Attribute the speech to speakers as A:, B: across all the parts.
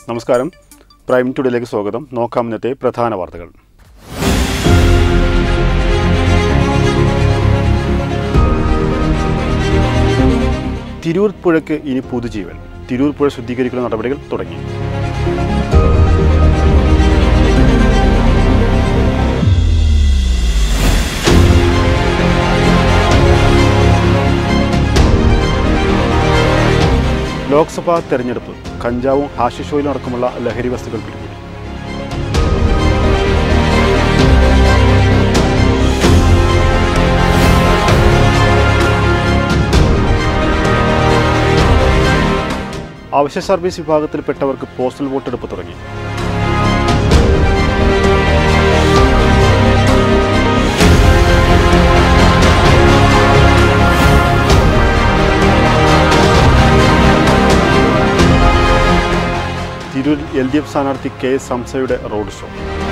A: നമസ്കാരം പ്രൈം ടുഡേയിലേക്ക് സ്വാഗതം നോക്കാം ഇന്നത്തെ പ്രധാന വാർത്തകൾ തിരൂർ പുഴയ്ക്ക് ഇനി പുതുജീവൻ തിരൂർ പുഴ ശുദ്ധീകരിക്കുന്ന നടപടികൾ തുടങ്ങി ലോക്സഭാ തെരഞ്ഞെടുപ്പ് കഞ്ചാവും ഹാഷിഷോയിലും അടക്കമുള്ള ലഹരി വസ്തുക്കൾ പിടികൂടി അവശ്യ സർവീസ് വിഭാഗത്തിൽപ്പെട്ടവർക്ക് പോസ്റ്റൽ വോട്ടെടുപ്പ് തുടങ്ങി തിരൂരിൽ എൽ ഡി എഫ് സ്ഥാനാർത്ഥി കെ എസ് ഹംസയുടെ റോഡ് ഷോ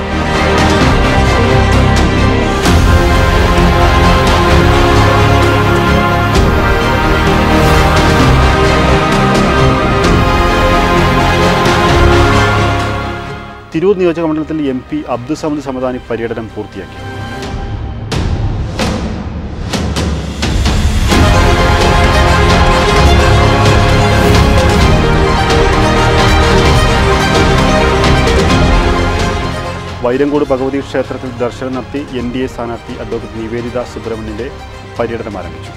A: തിരൂർ നിയോജക മണ്ഡലത്തിൽ എം പി അബ്ദുസമദ് സമദാനി പര്യടനം പൂർത്തിയാക്കി വൈരങ്കോട് ഭഗവതി ക്ഷേത്രത്തിൽ ദർശനം നടത്തി എൻ ഡി എ സ്ഥാനാർത്ഥി അഡ്വക്കേറ്റ് നിവേദിത സുബ്രഹ്മണ്യന്റെ പര്യടനം ആരംഭിച്ചു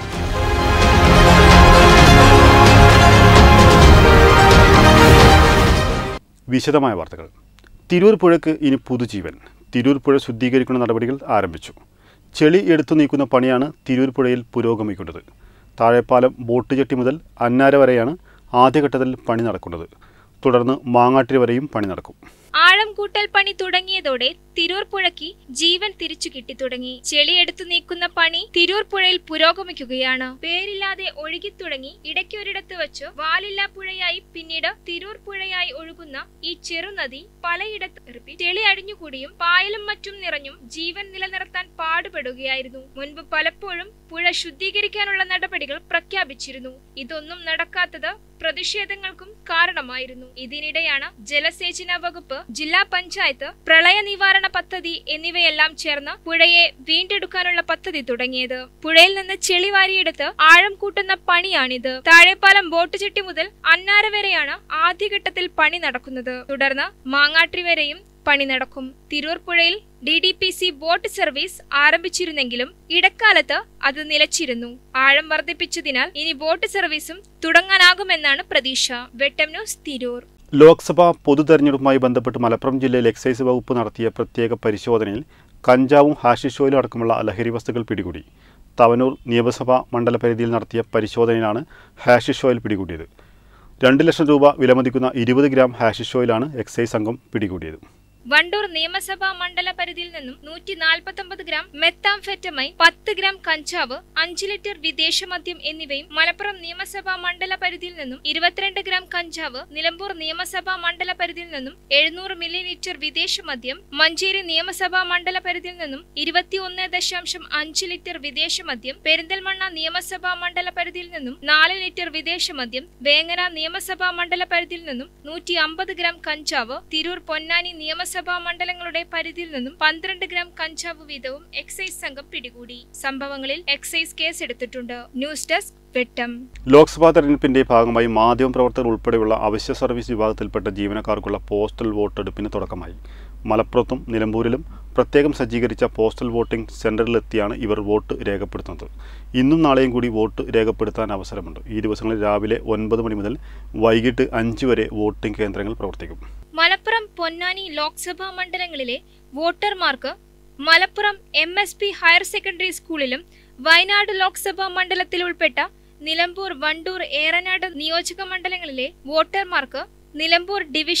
A: വിശദമായ വാർത്തകൾ തിരൂർ പുഴയ്ക്ക് ഇനി പുതുജീവൻ തിരൂർ പുഴ ശുദ്ധീകരിക്കുന്ന നടപടികൾ ആരംഭിച്ചു ചെളി എടുത്തു നീക്കുന്ന പണിയാണ് തിരൂർ പുഴയിൽ പുരോഗമിക്കുന്നത് താഴെപ്പാലം ബോട്ട് ജെട്ടി മുതൽ അന്നാര വരെയാണ് ആദ്യഘട്ടത്തിൽ പണി നടക്കുന്നത് തുടർന്ന് മാങ്ങാട്ടിരി വരെയും പണി നടക്കും
B: ആഴം കൂട്ടൽ പണി തുടങ്ങിയതോടെ തിരൂർ പുഴയ്ക്ക് ജീവൻ തിരിച്ചു കിട്ടി തുടങ്ങി ചെളി എടുത്തു നീക്കുന്ന പണി തിരൂർ പുഴയിൽ പുരോഗമിക്കുകയാണ് പേരില്ലാതെ ഒഴുകിത്തുടങ്ങി ഇടയ്ക്കൊരിടത്ത് വെച്ച് വാലില്ലാ പുഴയായി പിന്നീട് തിരൂർ പുഴയായി ഒഴുകുന്ന ഈ ചെറുനദി പലയിടത്ത് റിപ്പീറ്റ്, ചെളി അടിഞ്ഞുകൂടിയും പായലും മറ്റും നിറഞ്ഞും ജീവൻ നിലനിർത്താൻ പാടുപെടുകയായിരുന്നു മുൻപ് പലപ്പോഴും പുഴ ശുദ്ധീകരിക്കാനുള്ള നടപടികൾ പ്രഖ്യാപിച്ചിരുന്നു ഇതൊന്നും നടക്കാത്തത് പ്രതിഷേധങ്ങൾക്കും കാരണമായിരുന്നു ഇതിനിടെയാണ് ജലസേചന വകുപ്പ് ജില്ലാ പഞ്ചായത്ത് പ്രളയ നിവാരണ പദ്ധതി എന്നിവയെല്ലാം ചേർന്ന് പുഴയെ വീണ്ടെടുക്കാനുള്ള പദ്ധതി തുടങ്ങിയത് പുഴയിൽ നിന്ന് ചെളി വാരിയെടുത്ത് ആഴം കൂട്ടുന്ന പണിയാണിത് താഴെപ്പാലം ബോട്ട് ചെട്ടി മുതൽ അന്നാര വരെയാണ് ആദ്യഘട്ടത്തിൽ പണി നടക്കുന്നത് തുടർന്ന് മാങ്ങാട്രി വരെയും പണി നടക്കും തിരൂർ പുഴയിൽ D D P C boat service ആരംഭിച്ചിരുന്നെങ്കിലും ഇടക്കാലത്ത് അത് നിലച്ചിരുന്നു ആഴം വർദ്ധിപ്പിച്ചതിനാൽ ഇനി ബോട്ട് സർവീസും തുടങ്ങാനാകുമെന്നാണ് പ്രതീക്ഷ വെട്ടം ന്യൂസ് തിരൂർ
A: ലോക്സഭാ പൊതു തെരഞ്ഞെടുപ്പുമായി ബന്ധപ്പെട്ട് മലപ്പുറം ജില്ലയിൽ എക്സൈസ് വകുപ്പ് നടത്തിയ പ്രത്യേക പരിശോധനയിൽ കഞ്ചാവും ഹാഷിഷോയിലും അടക്കമുള്ള ലഹരി വസ്തുക്കൾ പിടികൂടി തവനൂർ നിയമസഭാ മണ്ഡലപരിധിയിൽ നടത്തിയ പരിശോധനയിലാണ് ഹാഷിഷ് ഓയിൽ പിടികൂടിയത് രണ്ട് ലക്ഷം രൂപ വിലമതിക്കുന്ന ഇരുപത് ഗ്രാം ഹാഷിഷ് ഓയിലാണ് എക്സൈസ് സംഘം പിടികൂടിയത്
B: വണ്ടൂർ നിയമസഭാ മണ്ഡല പരിധിയിൽ നിന്നും നൂറ്റി നാൽപ്പത്തൊമ്പത് ഗ്രാം മെത്താംഫെറ്റമൈൻ പത്ത് ഗ്രാം കഞ്ചാവ് അഞ്ച് ലിറ്റർ വിദേശ മദ്യം എന്നിവയും മലപ്പുറം നിയമസഭാ മണ്ഡല പരിധിയിൽ നിന്നും ഇരുപത്തിരണ്ട് ഗ്രാം കഞ്ചാവ് നിലമ്പൂർ നിയമസഭാ മണ്ഡല പരിധിയിൽ നിന്നും എഴുന്നൂറ് മില്ലി ലിറ്റർ വിദേശ മദ്യം മഞ്ചേരി നിയമസഭാ മണ്ഡല പരിധിയിൽ നിന്നും ഇരുപത്തിയൊന്ന് ദശാംശം അഞ്ച് ലിറ്റർ വിദേശ മദ്യം പെരിന്തൽമണ്ണ നിയമസഭാ മണ്ഡല പരിധിയിൽ നിന്നും നാല് ലിറ്റർ വിദേശ മദ്യം വേങ്ങര നിയമസഭാ മണ്ഡല പരിധിയിൽ നിന്നും നൂറ്റി അമ്പത് ഗ്രാം കഞ്ചാവ് തിരൂർ പൊന്നാനി നിയമസഭാ മണ്ഡലങ്ങളുടെ പരിധിയിൽ നിന്നും പന്ത്രണ്ട് ഗ്രാം കഞ്ചാവ് വീതവും എക്സൈസ് സംഘം പിടികൂടി സംഭവങ്ങളിൽ എക്സൈസ് കേസെടുത്തിട്ടുണ്ട് ന്യൂസ് ഡെസ്ക് വെട്ടം
A: ലോക്സഭാ തെരഞ്ഞെടുപ്പിന്റെ ഭാഗമായി മാധ്യമപ്രവർത്തകർ ഉൾപ്പെടെയുള്ള അവശ്യ സർവീസ് വിഭാഗത്തിൽപ്പെട്ട ജീവനക്കാർക്കുള്ള പോസ്റ്റൽ വോട്ടെടുപ്പിന് തുടക്കമായി മലപ്പുറത്തും നിലമ്പൂരിലും പ്രത്യേകം സജ്ജീകരിച്ച പോസ്റ്റൽ വോട്ടിംഗ് സെന്ററിലെത്തിയാണ് ഇവർ വോട്ട് രേഖപ്പെടുത്തുന്നത് ഇന്നും നാളെയും കൂടി വോട്ട് രേഖപ്പെടുത്താൻ അവസരമുണ്ട് ഈ ദിവസങ്ങളിൽ രാവിലെ ഒൻപത് മണി മുതൽ വൈകിട്ട് അഞ്ച് വരെ വോട്ടിംഗ് കേന്ദ്രങ്ങൾ പ്രവർത്തിക്കും
B: മലപ്പുറം പൊന്നാനി ലോക്സഭാ മണ്ഡലങ്ങളിലെ വോട്ടർമാർക്ക് Malappuram M S P higher secondary സ്കൂളിലും വയനാട് ലോക്സഭാ മണ്ഡലത്തിൽ ഉൾപ്പെട്ട നിലമ്പൂർ വണ്ടൂർ ഏറനാട് നിയോജക മണ്ഡലങ്ങളിലെ വോട്ടർമാർക്ക് നിലമ്പൂർ ഡിവിഷണൽ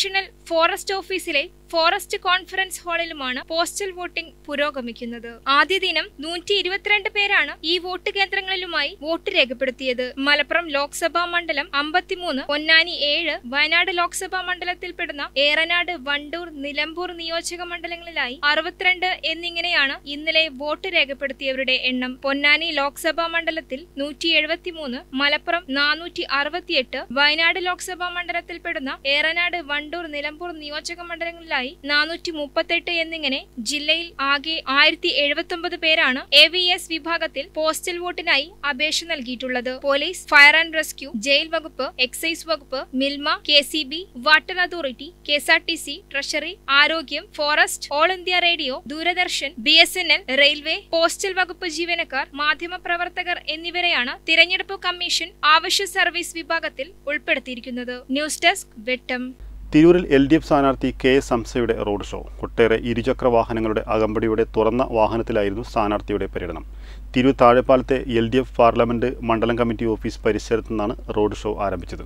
B: ഫോറസ്റ്റ് ഓഫീസിലെ ഫോറസ്റ്റ് കോൺഫറൻസ് ഹാളിലുമാണ് പോസ്റ്റൽ വോട്ടിംഗ് പുരോഗമിക്കുന്നത് ആദ്യ ദിനം നൂറ്റി ഇരുപത്തിരണ്ട് പേരാണ് ഈ വോട്ട് കേന്ദ്രങ്ങളിലുമായി വോട്ട് രേഖപ്പെടുത്തിയത് മലപ്പുറം ലോക്സഭാ മണ്ഡലം അമ്പത്തിമൂന്ന് പൊന്നാനി ഏഴ് വയനാട് ലോക്സഭാ മണ്ഡലത്തിൽപ്പെടുന്ന ഏറനാട് വണ്ടൂർ നിലമ്പൂർ നിയോജക മണ്ഡലങ്ങളിലായി അറുപത്തിരണ്ട് എന്നിങ്ങനെയാണ് ഇന്നലെ വോട്ട് രേഖപ്പെടുത്തിയവരുടെ എണ്ണം പൊന്നാനി ലോക്സഭാ മണ്ഡലത്തിൽ നൂറ്റി എഴുപത്തിമൂന്ന് മലപ്പുറം നാനൂറ്റി അറുപത്തിയെട്ട് വയനാട് ലോക്സഭാ മണ്ഡലത്തിൽപ്പെടുന്ന ഏറനാട് വണ്ടൂർ നിലമ്പൂർ നിയോജക മണ്ഡലങ്ങളിലായി നാനൂറ്റി മുപ്പത്തെട്ട് എന്നിങ്ങനെ ജില്ലയിൽ ആകെ ആയിരത്തി എഴുപത്തി ഒമ്പത് പേരാണ് എ വി എസ് വിഭാഗത്തിൽ പോസ്റ്റൽ വോട്ടിനായി അപേക്ഷ നൽകിയിട്ടുള്ളത് police fire and rescue jail വകുപ്പ് എക്സൈസ് വകുപ്പ് Milma K C B water authority K S R T C treasury ആരോഗ്യം forest All India Radio Doordarshan B S N L railway postal വകുപ്പ് ജീവനക്കാർ മാധ്യമപ്രവർത്തകർ എന്നിവരെയാണ് തിരഞ്ഞെടുപ്പ് കമ്മീഷൻ ആവശ്യ സർവീസ് വിഭാഗത്തിൽ ഉൾപ്പെടുത്തിയിരിക്കുന്നത് ന്യൂസ് ഡെസ്ക് വെട്ടം
A: തിരൂരിൽ എൽ ഡി എഫ് സ്ഥാനാർത്ഥി കെ എസ് ഹംസയുടെ റോഡ് ഷോ ഒട്ടേറെ ഇരുചക്ര വാഹനങ്ങളുടെ അകമ്പടിയുടെ തുറന്ന വാഹനത്തിലായിരുന്നു സ്ഥാനാർത്ഥിയുടെ പര്യടനം തിരൂർ താഴെപ്പാലത്തെ എൽ ഡി എഫ് പാർലമെന്റ് മണ്ഡലം കമ്മിറ്റി ഓഫീസ് പരിസരത്തു നിന്നാണ് റോഡ് ഷോ ആരംഭിച്ചത്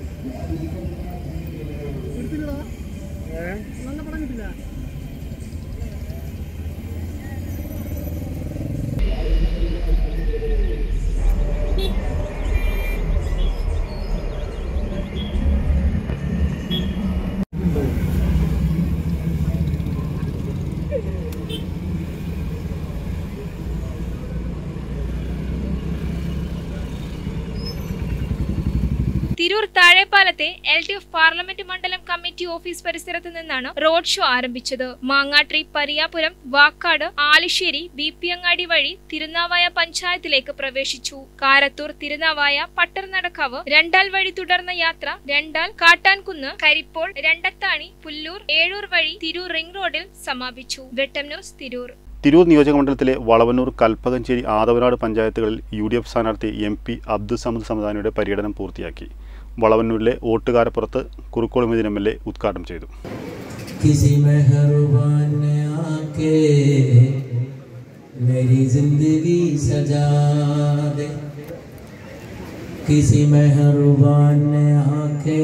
B: തിരൂർ താഴെപ്പാലത്തെ എൽ ഡി എഫ് പാർലമെന്റ് മണ്ഡലം കമ്മിറ്റി ഓഫീസ് പരിസരത്ത് നിന്നാണ് റോഡ് ഷോ ആരംഭിച്ചത് മാങ്ങാട്രി പരിയാപുരം വാക്കാട് ആലിശ്ശേരി ബി പി അങ്ങാടി വഴി തിരുനാവായ പഞ്ചായത്തിലേക്ക് പ്രവേശിച്ചു കാരത്തൂർ തിരുനാവായ പട്ടർനടക്കാവ് രണ്ടാൽ വഴി തുടർന്ന യാത്ര രണ്ടാൽ കാട്ടാൻകുന്ന് കരിപ്പോൾ രണ്ടത്താണി പുല്ലൂർ ഏഴൂർ വഴി തിരൂർ റിംഗ് റോഡിൽ സമാപിച്ചു വെട്ടം ന്യൂസ് തിരൂർ
A: തിരൂർ നിയോജകമണ്ഡലത്തിലെ വളവന്നൂർ കൽപ്പകഞ്ചേരി ആദവനാട് പഞ്ചായത്തുകളിൽ യു ഡി എഫ് സ്ഥാനാർത്ഥി എം പി അബ്ദുൽ സമദ് സമദാനിയുടെ പര്യടനം പൂർത്തിയാക്കി വളവന്നൂരിലെ വോട്ടുകാരപ്പുറത്ത് കുറുക്കോളിമദിൻ എം എൽ എ ഉദ്ഘാടനം ചെയ്തു
C: किसी मेहरबान ने आके मेरी जिंदगी सजा दे किसी मेहरबान ने आके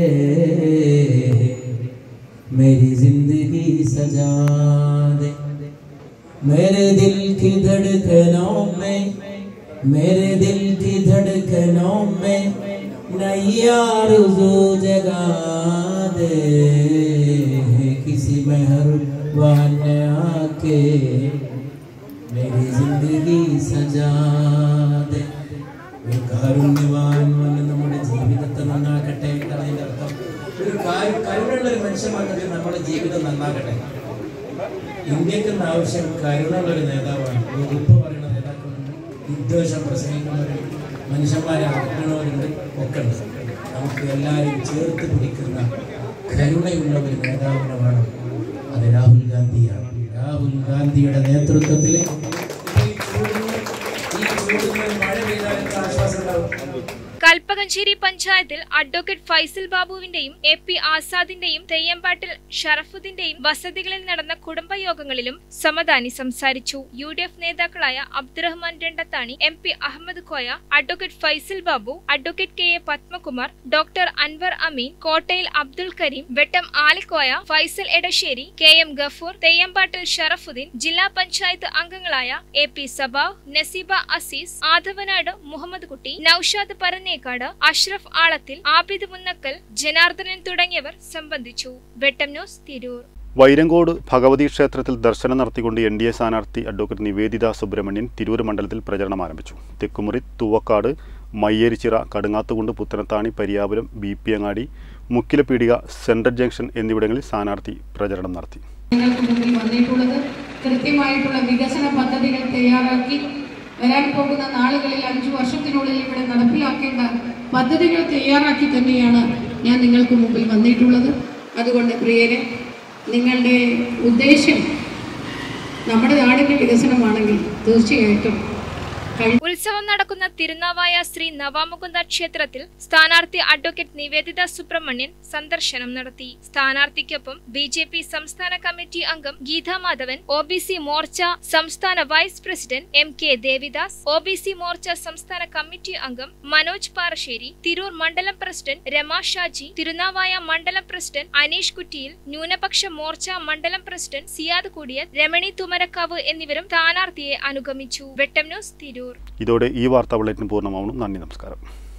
C: मेरी जिंदगी सजा दे मेरे दिल की धड़कनों में मेरे दिल की धड़कनों में नैया आरज़ू जगा दे किसी मेहरबान ने आके मेरी जिंदगी सजा दे ഒരു കാരുണ്യവാൻ വന്ന് നമ്മുടെ ജീവിതത്തെ നന്നാക്കട്ടെ എന്നാണ് അതിന്റെ അർത്ഥം ഒരു കാരു കരുണുള്ള ഒരു മനുഷ്യമാണെങ്കിൽ നമ്മുടെ ജീവിതം നന്നാക്കട്ടെ ഇന്ത്യക്ക് ഇന്ന് ആവശ്യം കരുണുള്ള ഒരു നേതാവാണ് ഉപ്പ് പറയുന്ന നേതാക്കളുണ്ട് വിദ്വേഷം പ്രസംഗിക്കുന്നവരുണ്ട് മനുഷ്യന്മാരെ അകറ്റുന്നവരുണ്ട് ഒക്കെ ഉണ്ട് നമുക്ക് എല്ലാവരും ചേർത്ത് പിടിക്കുന്ന കരുണയുള്ള ഒരു നേതാവിനെ വേണം അത് രാഹുൽ ഗാന്ധിയാണ് രാഹുൽ ഗാന്ധിയുടെ നേതൃത്വത്തിൽ ഈ ചൂടിന് ഈ ചൂടിന് മഴ പെയ്താൽ എത്ര ആശ്വാസം ഉണ്ടാവും
B: കൽപ്പകഞ്ചേരി പഞ്ചായത്തിൽ അഡ്വക്കേറ്റ് ഫൈസൽ ബാബുവിന്റെയും എ പി ആസാദിന്റെയും തെയ്യമ്പാട്ടിൽ ഷറഫുദ്ദീന്റെയും വസതികളിൽ നടന്ന കുടുംബയോഗങ്ങളിലും സമദാനി സംസാരിച്ചു യു ഡി എഫ് നേതാക്കളായ Abdurahman Randathani M P Ahammed Koya advocate Faisal Babu advocate K A Padmakumar doctor Anwar Ameen Kottayil Abdul Karim Vettam Alikoya Faisal Edassery K M Gafoor Theyyampattil Sharafudheen ജില്ലാ പഞ്ചായത്ത് അംഗങ്ങളായ എ പി സബാവ് നസീബ അസീസ് ആദവനാട് മുഹമ്മദ് കുട്ടി നൌഷാദ് പരന്നേക്കാട് അഷ്റഫ് ആളത്തിൽ ആബിദ് മുന്നക്കൽ ജനാർദ്ദനൻ തുടങ്ങിയവർ സംബന്ധിച്ചു വെട്ടം ന്യൂസ് തിരൂർ
A: വൈരങ്കോട് ഭഗവതി ക്ഷേത്രത്തിൽ ദർശനം നടത്തിക്കൊണ്ട് എൻ ഡി എ സ്ഥാനാർത്ഥി അഡ്വക്കേറ്റ് നിവേദിത സുബ്രഹ്മണ്യൻ തിരൂർ മണ്ഡലത്തിൽ പ്രചരണം ആരംഭിച്ചു Thekkumuri Thuvakkad Mayyerichira Kadungathukundu Puthanathani Pariyapuram B P Angadi Mukkilapeedika central junction എന്നിവിടങ്ങളിൽ സ്ഥാനാർത്ഥി പ്രചരണം നടത്തി
D: നിങ്ങൾക്ക് മുന്നിൽ വന്നിട്ടുള്ളത് കൃത്യമായിട്ടുള്ള വികസന പദ്ധതികൾ തയ്യാറാക്കി വരാൻ പോകുന്ന നാളുകളിൽ അഞ്ചു വർഷത്തിനുള്ളിൽ ഇവിടെ നടപ്പിലാക്കേണ്ട പദ്ധതികൾ തയ്യാറാക്കി തന്നെയാണ് ഞാൻ നിങ്ങൾക്ക് മുമ്പിൽ വന്നിട്ടുള്ളത് അതുകൊണ്ട് പ്രിയരെ നിങ്ങളുടെ ഉദ്ദേശം നമ്മുടെ നാടിൻ്റെ വികസനമാണെങ്കിൽ തീർച്ചയായിട്ടും
B: ഉത്സവം നടക്കുന്ന തിരുനാവായ ശ്രീ നവാമുകുന്ദ ക്ഷേത്രത്തിൽ സ്ഥാനാർത്ഥി അഡ്വക്കേറ്റ് നിവേദിത സുബ്രഹ്മണ്യൻ സന്ദർശനം നടത്തി സ്ഥാനാർത്ഥിക്കൊപ്പം ബി ജെ പി സംസ്ഥാന കമ്മിറ്റി അംഗം Geetha Madhavan O B C Morcha സംസ്ഥാന vice president M K Devidas O B C Morcha സംസ്ഥാന കമ്മിറ്റി അംഗം മനോജ് പാറശ്ശേരി തിരൂർ മണ്ഡലം പ്രസിഡന്റ് രമാ ഷാജി തിരുനാവായ മണ്ഡലം പ്രസിഡന്റ് അനീഷ് കുറ്റിയിൽ ന്യൂനപക്ഷ മോർച്ച മണ്ഡലം പ്രസിഡന്റ് സിയാദ് കുടിയൻ രമണി തുമരക്കാവ് എന്നിവരും സ്ഥാനാർത്ഥിയെ അനുഗമിച്ചു വെട്ടം ന്യൂസ് തിരൂർ
A: ഇതോടെ ഈ വാർത്താ ബുള്ളറ്റിൻ പൂർണ്ണമാവണം നന്ദി നമസ്കാരം